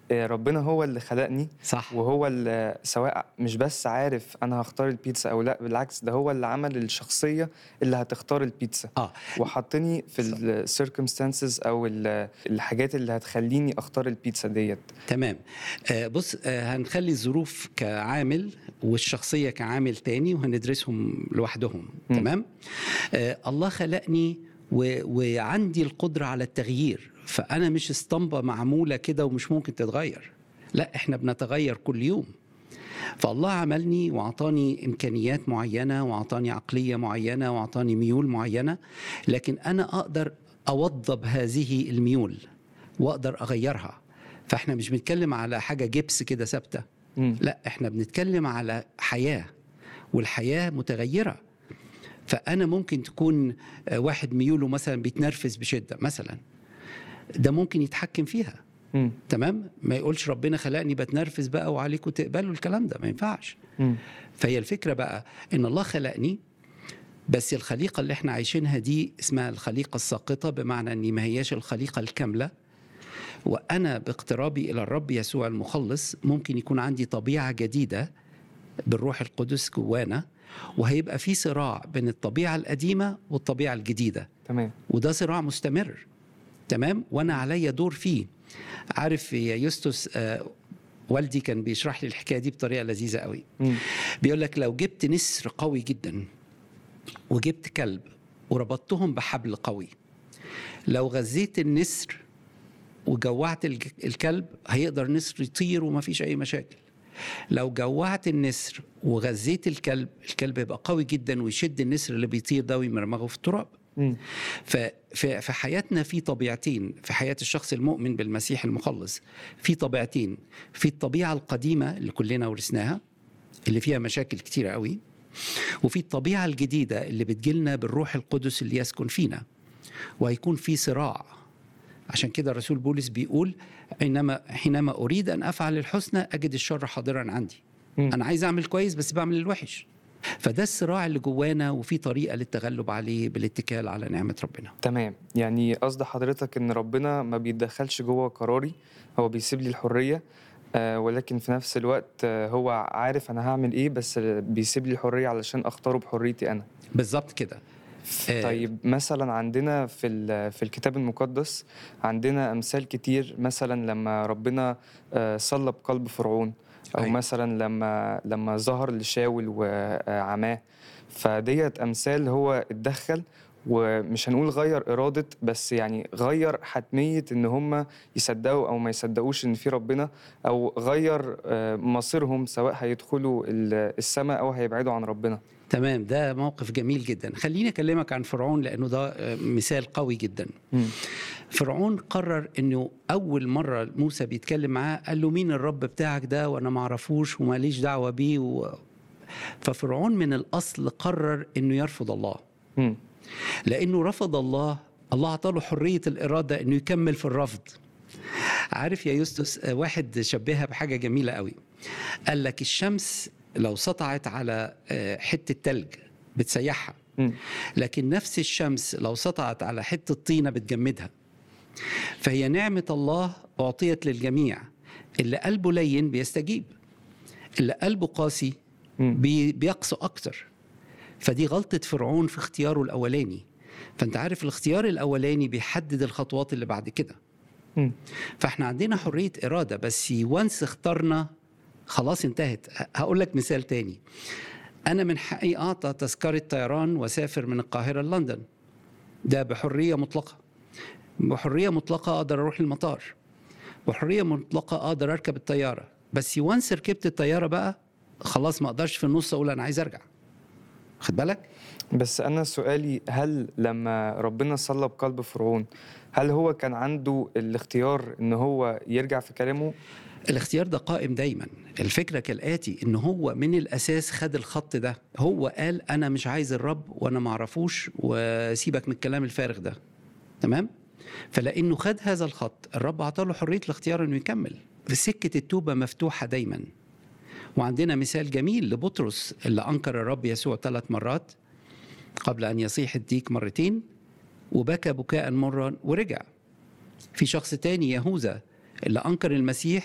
آه، ربنا هو اللي خلقني صح وهو اللي سواء مش بس عارف انا هختار البيتزا او لا بالعكس ده هو اللي عمل الشخصيه اللي هتختار البيتزا اه وحطني في صح. السيركمستانسز او ال- الحاجات اللي هتخليني اختار البيتزا ديت تمام آه بص آه هنخلي الظروف كعامل والشخصية كعامل تاني وهندرسهم لوحدهم مم. تمام آه الله خلقني و... وعندي القدرة على التغيير فأنا مش اسطمبة معمولة كده ومش ممكن تتغير لا احنا بنتغير كل يوم فالله عملني واعطاني امكانيات معينه واعطاني عقليه معينه واعطاني ميول معينه لكن انا اقدر اوضب هذه الميول واقدر اغيرها فاحنا مش بنتكلم على حاجه جبس كده ثابته مم. لا احنا بنتكلم على حياه والحياه متغيره فانا ممكن تكون آه، واحد ميوله مثلا بيتنرفز بشده مثلا ده ممكن يتحكم فيها مم. تمام ما يقولش ربنا خلقني بتنرفز بقى وعليكم تقبلوا الكلام ده ما ينفعش مم. فهي الفكره بقى ان الله خلقني بس الخليقه اللي احنا عايشينها دي اسمها الخليقه الساقطه بمعنى اني ما هياش الخليقه الكامله وانا باقترابي الى الرب يسوع المخلص ممكن يكون عندي طبيعه جديده بالروح القدس جوانا وهيبقى في صراع بين الطبيعه القديمه والطبيعه الجديده تمام وده صراع مستمر تمام وانا عليا دور فيه عارف يا يوستوس آه، والدي كان بيشرح لي الحكايه دي بطريقه لذيذه قوي مم. بيقول لك لو جبت نسر قوي جدا وجبت كلب وربطتهم بحبل قوي لو غذيت النسر وجوعت الج- الكلب هيقدر النسر يطير وما فيش اي مشاكل لو جوعت النسر وغذيت الكلب الكلب يبقى قوي جدا ويشد النسر اللي بيطير ده ويمرمغه في التراب مم. ففي في حياتنا في طبيعتين في حياة الشخص المؤمن بالمسيح المخلص في طبيعتين في الطبيعة القديمة اللي كلنا ورثناها اللي فيها مشاكل كتيرة قوي وفي الطبيعة الجديدة اللي بتجيلنا بالروح القدس اللي يسكن فينا وهيكون في صراع عشان كده الرسول بولس بيقول حينما حينما أريد أن أفعل الحسنى أجد الشر حاضرا عندي مم. أنا عايز أعمل كويس بس بعمل الوحش فده الصراع اللي جوانا وفي طريقة للتغلب عليه بالاتكال على نعمة ربنا تمام يعني قصد حضرتك ان ربنا ما بيتدخلش جوه قراري هو بيسيب لي الحريه آه ولكن في نفس الوقت آه هو عارف انا هعمل ايه بس آه، بيسيب لي الحريه علشان اختاره بحريتي انا بالظبط كده آه. طيب مثلا عندنا في ال- في الكتاب المقدس عندنا امثال كتير مثلا لما ربنا آه، صلب قلب فرعون او أيوة. مثلا لما لما ظهر لشاول وعماه فديت امثال هو اتدخل ومش هنقول غير إرادة بس يعني غير حتمية إن هم يصدقوا أو ما يصدقوش إن في ربنا أو غير آه، مصيرهم سواء هيدخلوا ال- السماء أو هيبعدوا عن ربنا تمام ده موقف جميل جدا خليني اكلمك عن فرعون لانه ده آه، مثال قوي جدا مم. فرعون قرر انه اول مره موسى بيتكلم معاه قال له مين الرب بتاعك ده وانا ما اعرفوش وماليش دعوه بيه و... ففرعون من الاصل قرر انه يرفض الله مم. لانه رفض الله الله اعطاله حريه الاراده انه يكمل في الرفض عارف يا يوستس آه، واحد شبهها بحاجه جميله قوي قال لك الشمس لو سطعت على آه، حته تلج بتسيحها مم. لكن نفس الشمس لو سطعت على حته طينه بتجمدها فهي نعمه الله اعطيت للجميع اللي قلبه لين بيستجيب اللي قلبه قاسي مم. بي بيقسو اكتر فدي غلطه فرعون في اختياره الاولاني فانت عارف الاختيار الاولاني بيحدد الخطوات اللي بعد كده مم. فاحنا عندنا حريه اراده بس وانس اخترنا خلاص انتهت ه- هقول لك مثال تاني انا من حقي اعطى تذكره طيران واسافر من القاهره لندن ده بحريه مطلقه بحريه مطلقه اقدر اروح المطار بحريه مطلقه اقدر اركب الطياره بس وانس ركبت الطياره بقى خلاص ما اقدرش في النص اقول انا عايز ارجع خد بالك بس أنا سؤالي هل لما ربنا صلب قلب فرعون هل هو كان عنده الاختيار إن هو يرجع في كلامه؟ الاختيار ده قائم دايما الفكرة كالآتي إن هو من الأساس خد الخط ده هو قال أنا مش عايز الرب وأنا معرفوش وسيبك من الكلام الفارغ ده تمام فلأنه خد هذا الخط الرب أعطاله حرية الاختيار إنه يكمل في سكة التوبة مفتوحة دايما وعندنا مثال جميل لبطرس اللي أنكر الرب يسوع ثلاث مرات قبل أن يصيح الديك مرتين وبكى بكاء مرا ورجع في شخص تاني يهوذا اللي أنكر المسيح